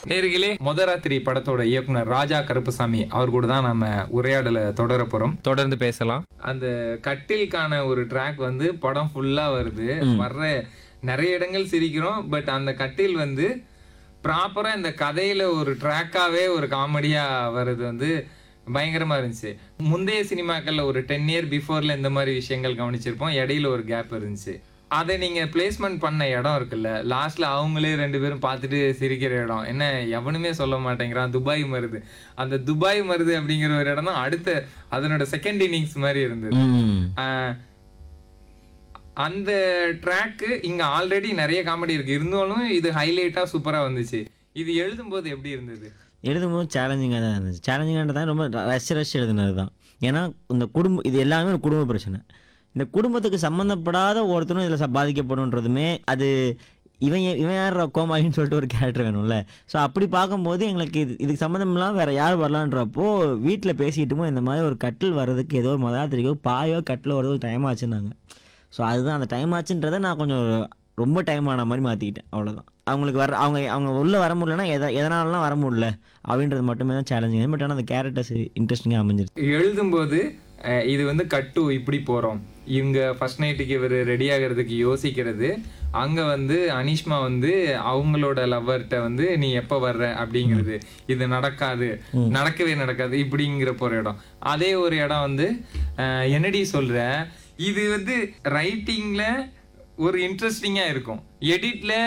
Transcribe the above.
நேர்களே முதராத்திரி படத்தோட இயக்குனர் ராஜா கருப்புசாமி அவர் கூட தான் நம்ம உரையாடலை தொடர போறோம் தொடர்ந்து பேசலாம் அந்த கட்டிலுக்கான ஒரு ட்ராக் வந்து படம் ஃபுல்லா வருது வர்ற நிறைய இடங்கள் சிரிக்கிறோம் பட் அந்த கட்டில் வந்து ப்ராப்பரா இந்த கதையில ஒரு ட்ராக்காவே ஒரு காமெடியா வர்றது வந்து பயங்கரமா இருந்துச்சு முந்தைய சினிமாக்கள்ல ஒரு டென் இயர் பிஃபோர்ல இந்த மாதிரி விஷயங்கள் கவனிச்சிருப்போம் இடையில ஒரு கேப் இருந்துச்சு அதை நீங்க பிளேஸ்மெண்ட் பண்ண இடம் இருக்குல்ல லாஸ்ட்ல அவங்களே ரெண்டு பேரும் பார்த்துட்டு சிரிக்கிற இடம் என்ன எவனுமே சொல்ல மாட்டேங்கிறான் துபாய் மருது அந்த துபாய் மருது அப்படிங்கிற ஒரு இடம் தான் அடுத்த அதனோட செகண்ட் இன்னிங்ஸ் மாதிரி இருந்தது ம். ஆஹ் அந்த ட்ராக்கு இங்க ஆல்ரெடி நிறைய காமெடி இருக்கு இருந்தாலும் இது ஹைலைட்டா சூப்பரா வந்துச்சு இது எழுதும்போது எப்படி இருந்தது எழுதும்போது சேலஞ்சிங்காக தான் இருந்துச்சு சேலஞ்சிங்காக தான் ரொம்ப ரஷ் ரஷ் எழுதுனது தான் ஏன்னா இந்த குடும்ப இது எல்லாமே ஒரு குடும்ப பிரச்சனை இந்த குடும்பத்துக்கு சம்மந்தப்படாத ஒருத்தரும் இதில் பாதிக்கப்படுன்றதுமே அது இவன் ஏ- இவன் யார் கோமாளின்னு சொல்லிட்டு ஒரு கேரக்டர் வேணும்ல ஸோ அப்படி பார்க்கும்போது எங்களுக்கு இது இதுக்கு சம்மந்தம்லாம் வேறு யார் வரலான்றப்போ வீட்டில் பேசிக்கிட்டுமோ இந்த மாதிரி ஒரு கட்டில் வர்றதுக்கு ஏதோ ஒரு மதாத்திரிக்கோ பாயோ கட்டில் வர்றதுக்கு டைம் ஆச்சுன்னாங்க ஸோ அதுதான் அந்த டைம் ஆச்சுன்றதை நான் கொஞ்சம் ரொம்ப டைம் ஆன மாதிரி மாற்றிக்கிட்டேன் அவ்வளோதான் அவங்களுக்கு வர அவங்க அவங்க உள்ளே வர முடியலன்னா எதை எதனாலலாம் வர முடியல அப்படின்றது மட்டுமே தான் சேலஞ்சிங் பட் ஆனால் அந்த கேரக்டர்ஸ் இன்ட்ரெஸ்டிங்காக அமைஞ்சிருச்சு எழுதும்போது அஹ் இது வந்து கட்டு இப்படி போறோம் இவங்க ஃபர்ஸ்ட் நைட்டுக்கு இவர் ரெடி ஆகிறதுக்கு யோசிக்கிறது அங்க வந்து அனிஷ்மா வந்து அவங்களோட லவ்வர்கிட்ட வந்து நீ எப்ப வர்ற அப்படிங்கிறது இது நடக்காது நடக்கவே நடக்காது இப்படிங்கிற போற இடம் அதே ஒரு இடம் வந்து அஹ் என்னடி சொல்ற இது வந்து ரைட்டிங்ல ஒரு இன்ட்ரெஸ்டிங்கா இருக்கும் எடிட்ல